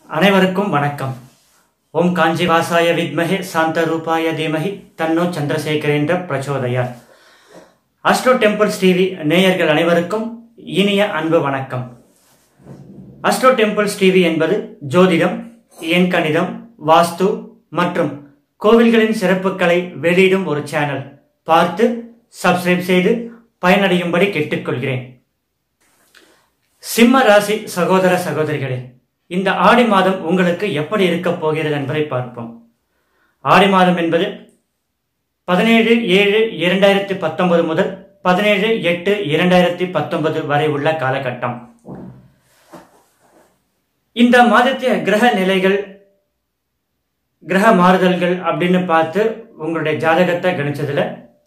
அனைவருக்கும் வணக்கம் ஓம் காஞ்சி வாசாய வித்மஹே சாந்த ரூபாய தீமஹி தன்னோ சந்திரசேகரேந்திர பிரச்சோதயார் அஸ்ட்ரோ டெம்பிள்ஸ் டிவி நேயர்கள் அனைவருக்கும் இனிய அன்பு வணக்கம் அஸ்ட்ரோ டெம்பிள்ஸ் டிவி என்பது ஜோதிடம் எண்கணிதம் வாஸ்து மற்றும் கோவில்களின் சிறப்புகளை வெளியிடும் ஒரு சேனல் பார்த்து சப்ஸ்கிரைப் செய்து பயனடையும்படி கேட்டுக்கொள்கிறேன் சிம்ம ராசி சகோதர சகோதரிகளே இந்த ஆடி மாதம் உங்களுக்கு எப்படி இருக்கப் போகிறது என்பதை பார்ப்போம் ஆடி மாதம் என்பது பதினேழு ஏழு இரண்டாயிரத்தி பத்தொன்பது முதல் பதினேழு எட்டு இரண்டாயிரத்தி பத்தொன்பது வரை உள்ள காலகட்டம் இந்த மாதத்திய கிரக நிலைகள் கிரக மாறுதல்கள் அப்படின்னு பார்த்து உங்களுடைய ஜாதகத்தை கணிச்சதுல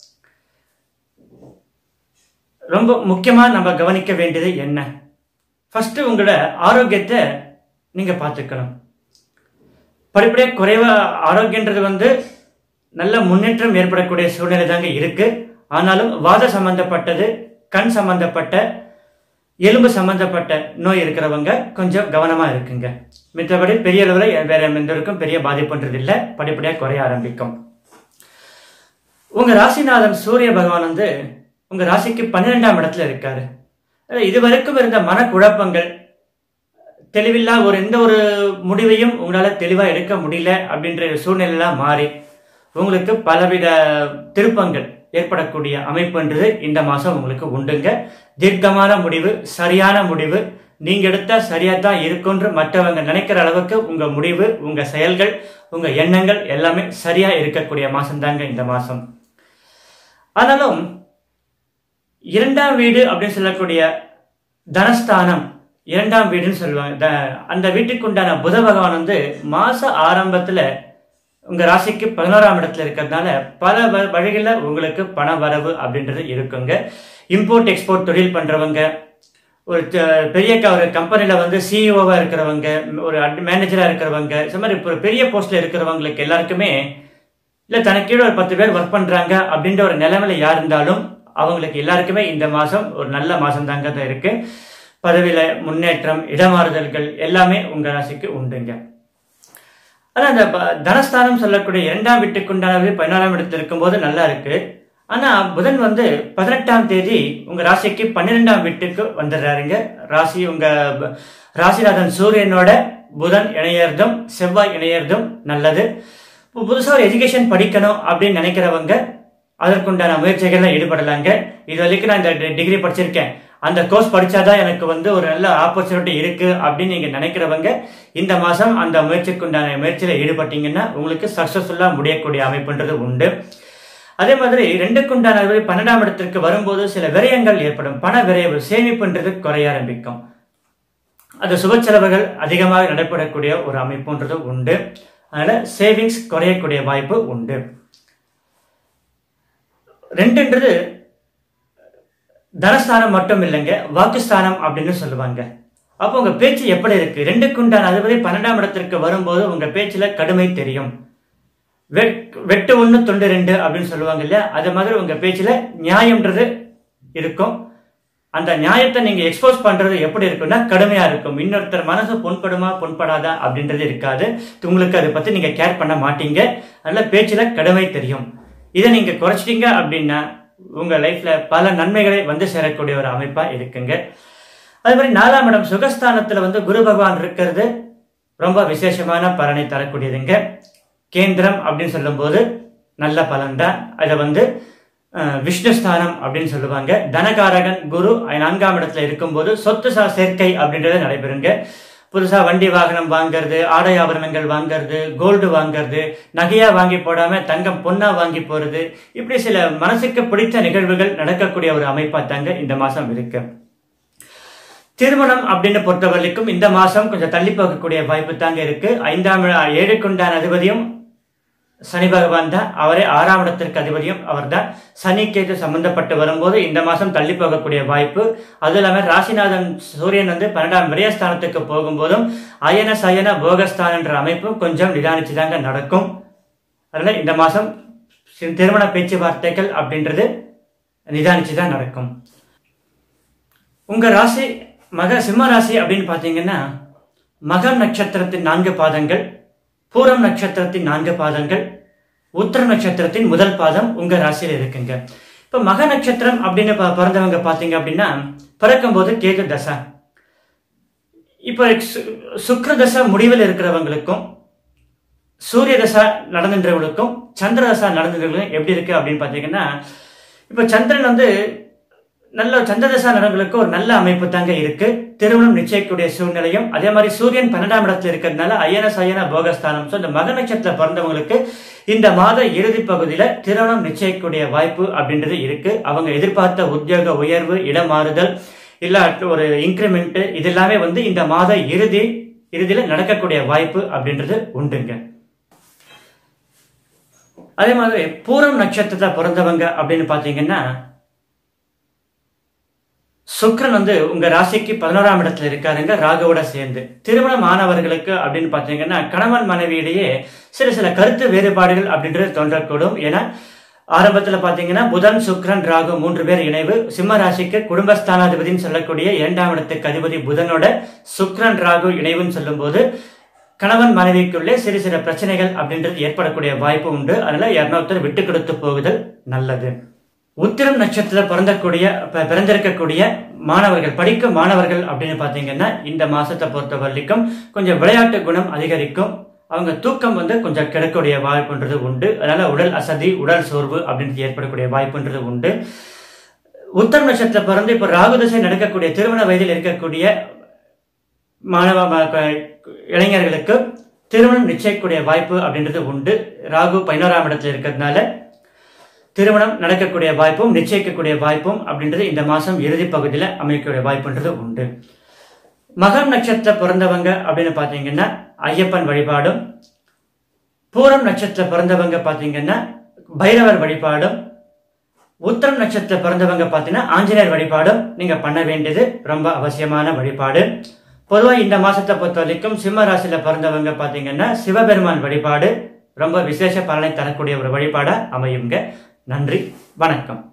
ரொம்ப முக்கியமா நம்ம கவனிக்க வேண்டியது என்ன ஃபர்ஸ்ட் உங்களோட ஆரோக்கியத்தை நீங்க பார்த்துக்கணும் படிப்படியாக குறைவா ஆரோக்கியன்றது வந்து நல்ல முன்னேற்றம் ஏற்படக்கூடிய சூழ்நிலை தாங்க இருக்கு ஆனாலும் வாத சம்பந்தப்பட்டது கண் சம்பந்தப்பட்ட எலும்பு சம்பந்தப்பட்ட நோய் இருக்கிறவங்க கொஞ்சம் கவனமா இருக்குங்க மித்தபடி பெரிய அளவில் வேற எந்த இருக்கும் பெரிய பாதிப்புன்றது இல்லை படிப்படியாக குறைய ஆரம்பிக்கும் உங்க ராசிநாதன் சூரிய பகவான் வந்து உங்க ராசிக்கு பன்னிரெண்டாம் இடத்துல இருக்காரு இதுவரைக்கும் இருந்த மனக்குழப்பங்கள் தெளிவில்லா ஒரு எந்த ஒரு முடிவையும் உங்களால் தெளிவாக எடுக்க முடியல அப்படின்ற சூழ்நிலையெல்லாம் மாறி உங்களுக்கு பலவித திருப்பங்கள் ஏற்படக்கூடிய அமைப்புன்றது இந்த மாதம் உங்களுக்கு உண்டுங்க தீர்க்கமான முடிவு சரியான முடிவு நீங்க எடுத்தா சரியா தான் இருக்குன்ற மற்றவங்க நினைக்கிற அளவுக்கு உங்க முடிவு உங்க செயல்கள் உங்க எண்ணங்கள் எல்லாமே சரியா இருக்கக்கூடிய மாசம் தாங்க இந்த மாசம் ஆனாலும் இரண்டாம் வீடு அப்படின்னு சொல்லக்கூடிய தனஸ்தானம் இரண்டாம் வீடுன்னு சொல்லுவாங்க த- அந்த வீட்டுக்கு உண்டான புத பகவான் வந்து மாச ஆரம்பத்துல உங்க ராசிக்கு பதினோராம் இடத்துல இருக்கிறதுனால பல வ- வழிகள்ல உங்களுக்கு பண வரவு அப்படின்றது இருக்குங்க இம்போர்ட் எக்ஸ்போர்ட் தொழில் பண்றவங்க ஒரு த- பெரிய க- ஒரு கம்பெனில வந்து சிஇஓவா இருக்கிறவங்க ஒரு மேனேஜரா இருக்கிறவங்க இந்த மாதிரி இப்போ ஒரு பெரிய போஸ்ட்ல இருக்கிறவங்களுக்கு எல்லாருக்குமே இல்ல தனக்கு கீழே ஒரு பத்து பேர் ஒர்க் பண்றாங்க அப்படின்ற ஒரு நிலைமையில யார் இருந்தாலும் அவங்களுக்கு எல்லாருக்குமே இந்த மாசம் ஒரு நல்ல மாசம் தாங்க தான் இருக்கு பதவியில முன்னேற்றம் இடமாறுதல்கள் எல்லாமே உங்க ராசிக்கு உண்டுங்க ஆனா அந்த ப- தனஸ்தானம் சொல்லக்கூடிய இரண்டாம் வீட்டுக்குண்டானது பதினாறாம் இடத்துல இருக்கும்போது நல்லா இருக்கு ஆனா புதன் வந்து பதினெட்டாம் தேதி உங்க ராசிக்கு பன்னிரெண்டாம் வீட்டுக்கு வந்துடுறாருங்க ராசி உங்க ப- ராசிநாதன் சூரியனோட புதன் இணையறதும் செவ்வாய் இணையறதும் நல்லது இப்போ புதுசா ஒரு எஜுகேஷன் படிக்கணும் அப்படின்னு நினைக்கிறவங்க அதற்குண்டான முயற்சிகள்ல ஈடுபடலாங்க இது வரைக்கும் நான் இந்த டி- டிகிரி படிச்சிருக்கேன் அந்த கோர்ஸ் படிச்சாதான் எனக்கு வந்து ஒரு நல்ல ஆப்பர்ச்சுனிட்டி இருக்கு அப்படின்னு நீங்க நினைக்கிறவங்க இந்த மாசம் அந்த முயற்சிக்குண்டான முயற்சியில ஈடுபட்டீங்கன்னா உங்களுக்கு சக்சஸ்ஃபுல்லா முடியக்கூடிய அமைப்புன்றது உண்டு அதே மாதிரி ரெண்டுக்குண்டான அதிபதி பன்னெண்டாம் இடத்திற்கு வரும்போது சில விரயங்கள் ஏற்படும் பண விரைவு சேமிப்புன்றது குறைய ஆரம்பிக்கும் அது சுப செலவுகள் அதிகமாக நடைபெறக்கூடிய ஒரு அமைப்புன்றது உண்டு அதனால சேவிங்ஸ் குறையக்கூடிய வாய்ப்பு உண்டு ரெண்டுன்றது தனஸ்தானம் மட்டும் இல்லைங்க வாக்குஸ்தானம் அப்படின்னு சொல்லுவாங்க அப்போ உங்க பேச்சு எப்படி இருக்கு ரெண்டுக்குண்டான அதிபதி பன்னெண்டாம் இடத்திற்கு வரும்போது உங்க பேச்சுல கடுமை தெரியும் வெட்- வெட்டு ஒண்ணு தொண்டு ரெண்டு அப்படின்னு சொல்லுவாங்க இல்லையா அது மாதிரி உங்க பேச்சுல நியாயம்ன்றது இருக்கும் அந்த நியாயத்தை நீங்க எக்ஸ்போஸ் பண்றது எப்படி இருக்கும்னா கடுமையா இருக்கும் இன்னொருத்தர் மனசு பொன்படுமா பொன்படாதா அப்படின்றது இருக்காது உங்களுக்கு அதை பத்தி நீங்க கேர் பண்ண மாட்டீங்க அதனால பேச்சுல கடுமை தெரியும் இதை நீங்க குறைச்சிட்டீங்க அப்படின்னா உங்க லைஃப்ல பல நன்மைகளை வந்து சேரக்கூடிய ஒரு அமைப்பா இருக்குங்க அது மாதிரி நாலாம் இடம் சுகஸ்தானத்துல வந்து குரு பகவான் இருக்கிறது ரொம்ப விசேஷமான பலனை தரக்கூடியதுங்க கேந்திரம் அப்படின்னு சொல்லும்போது நல்ல பலன்தான் அதை வந்து அஹ், விஷ்ணுஸ்தானம் அப்படின்னு சொல்லுவாங்க தனகாரகன் குரு நான்காம் இடத்துல இருக்கும்போது சொத்து சா சேர்க்கை அப்படின்றது நடைபெறுங்க புதுசா வண்டி வாகனம் வாங்குறது ஆடை ஆபரணங்கள் வாங்குறது கோல்டு வாங்குறது நகையா வாங்கி போடாம தங்கம் பொண்ணா வாங்கி போறது இப்படி சில மனசுக்கு பிடித்த நிகழ்வுகள் நடக்கக்கூடிய ஒரு அமைப்பா தாங்க இந்த மாசம் இருக்கு திருமணம் அப்படின்னு பொறுத்த வரைக்கும் இந்த மாசம் கொஞ்சம் தள்ளி போகக்கூடிய வாய்ப்பு தாங்க இருக்கு ஐந்தாம் இட- ஏழுக்குண்டான அதிபதியும் சனி பகவான் தான் அவரே ஆறாம் இடத்திற்கு அதிபதியும் அவர்தான் சனி கேது சம்பந்தப்பட்டு வரும்போது இந்த மாசம் தள்ளி போகக்கூடிய வாய்ப்பு அது இல்லாம ராசிநாதன் சூரியன் வந்து பன்னெண்டாம் விரயஸ்தானத்துக்கு போகும்போதும் அயன சயன போகஸ்தான் என்ற அமைப்பும் கொஞ்சம் நிதானிச்சு தாங்க நடக்கும் அதனால இந்த மாசம் சி- திருமண பேச்சுவார்த்தைகள் அப்படின்றது நிதானிச்சு தான் நடக்கும் உங்க ராசி மக சிம்ம ராசி அப்படின்னு பாத்தீங்கன்னா மகம் நட்சத்திரத்தின் நான்கு பாதங்கள் பூரம் நட்சத்திரத்தின் நான்கு பாதங்கள் உத்தர நட்சத்திரத்தின் முதல் பாதம் உங்க ராசியில இருக்குங்க இப்ப மக நட்சத்திரம் அப்படின்னு ப- பிறந்தவங்க பாத்தீங்க அப்படின்னா பிறக்கும்போது கேது தசை இப்ப சு- சுக்கிர தசை முடிவில் இருக்கிறவங்களுக்கும் சூரிய தசா நடந்துன்றவங்களுக்கும் சந்திர தசா நடந்துன்றவங்களுக்கும் எப்படி இருக்கு அப்படின்னு பாத்தீங்கன்னா இப்ப சந்திரன் வந்து நல்ல சந்திரதசா நடங்களுக்கு ஒரு நல்ல அமைப்பு தாங்க இருக்கு திருமணம் நிச்சயிக்கக்கூடிய சூழ்நிலையும் அதே மாதிரி சூரியன் பன்னெண்டாம் இடத்துல இருக்கிறதுனால அயன சயன போகஸ்தானம் ஸோ இந்த மக நட்சத்திரத்துல பிறந்தவங்களுக்கு இந்த மாத இறுதி பகுதியில திருமணம் நிச்சயிக்கக்கூடிய வாய்ப்பு அப்படின்றது இருக்கு அவங்க எதிர்பார்த்த உத்தியோக உயர்வு இடமாறுதல் இல்ல ஒரு இன்க்ரிமெண்ட் இது எல்லாமே வந்து இந்த மாத இறுதி இறுதியில நடக்கக்கூடிய வாய்ப்பு அப்படின்றது உண்டுங்க அதே மாதிரி பூரம் நட்சத்திரத்துல பிறந்தவங்க அப்படின்னு பாத்தீங்கன்னா சுக்கிரன் வந்து உங்க ராசிக்கு பதினோராம் இடத்துல இருக்காருங்க ராகுவோட சேர்ந்து திருமணம் ஆனவர்களுக்கு அப்படின்னு பாத்தீங்கன்னா கணவன் மனைவியிடையே சில சில கருத்து வேறுபாடுகள் அப்படின்றது தோன்றக்கூடும் ஏன்னா ஆரம்பத்துல பாத்தீங்கன்னா புதன் சுக்கிரன் ராகு மூன்று பேர் இணைவு சிம்ம ராசிக்கு குடும்பஸ்தானாதிபதினு சொல்லக்கூடிய இரண்டாம் இடத்துக்கு அதிபதி புதனோட சுக்கிரன் ராகு இணைவுன்னு சொல்லும்போது கணவன் மனைவிக்குள்ளே சிறு சிறு பிரச்சனைகள் அப்படின்றது ஏற்படக்கூடிய வாய்ப்பு உண்டு அதனால யாருனொருத்தர் விட்டு கொடுத்து போகுதல் நல்லது உத்திரம் நட்சத்திரம் பிறந்தக்கூடிய ப- பிறந்திருக்கக்கூடிய மாணவர்கள் படிக்கும் மாணவர்கள் அப்படின்னு பாத்தீங்கன்னா இந்த மாசத்தை பொறுத்த வரைக்கும் கொஞ்சம் விளையாட்டு குணம் அதிகரிக்கும் அவங்க தூக்கம் வந்து கொஞ்சம் கிடைக்கக்கூடிய வாய்ப்புன்றது உண்டு அதனால உடல் அசதி உடல் சோர்வு அப்படின்றது ஏற்படக்கூடிய வாய்ப்புன்றது உண்டு உத்தரம் நட்சத்திரம் பிறந்து இப்ப ராகு திசை நடக்கக்கூடிய திருமண வயதில் இருக்கக்கூடிய மாணவ ம- க- இளைஞர்களுக்கு திருமணம் நிச்சயிக்கக்கூடிய வாய்ப்பு அப்படின்றது உண்டு ராகு பதினோராம் இடத்துல இருக்கிறதுனால திருமணம் நடக்கக்கூடிய வாய்ப்பும் நிச்சயிக்கக்கூடிய வாய்ப்பும் அப்படின்றது இந்த மாசம் இறுதி பகுதியில் அமைக்கக்கூடிய வாய்ப்புன்றது உண்டு மகம் நட்சத்திரம் பிறந்தவங்க அப்படின்னு பார்த்தீங்கன்னா ஐயப்பன் வழிபாடும் பூரம் நட்சத்திரம் பிறந்தவங்க பார்த்தீங்கன்னா பைரவர் வழிபாடும் உத்தரம் நட்சத்திரம் பிறந்தவங்க பார்த்தீங்கன்னா ஆஞ்சநேயர் வழிபாடும் நீங்க பண்ண வேண்டியது ரொம்ப அவசியமான வழிபாடு பொதுவாக இந்த மாசத்தை பொறுத்த வரைக்கும் சிம்ம ராசியில பிறந்தவங்க பார்த்தீங்கன்னா சிவபெருமான் வழிபாடு ரொம்ப விசேஷ பலனை தரக்கூடிய ஒரு வழிபாடா அமையுங்க நன்றி வணக்கம்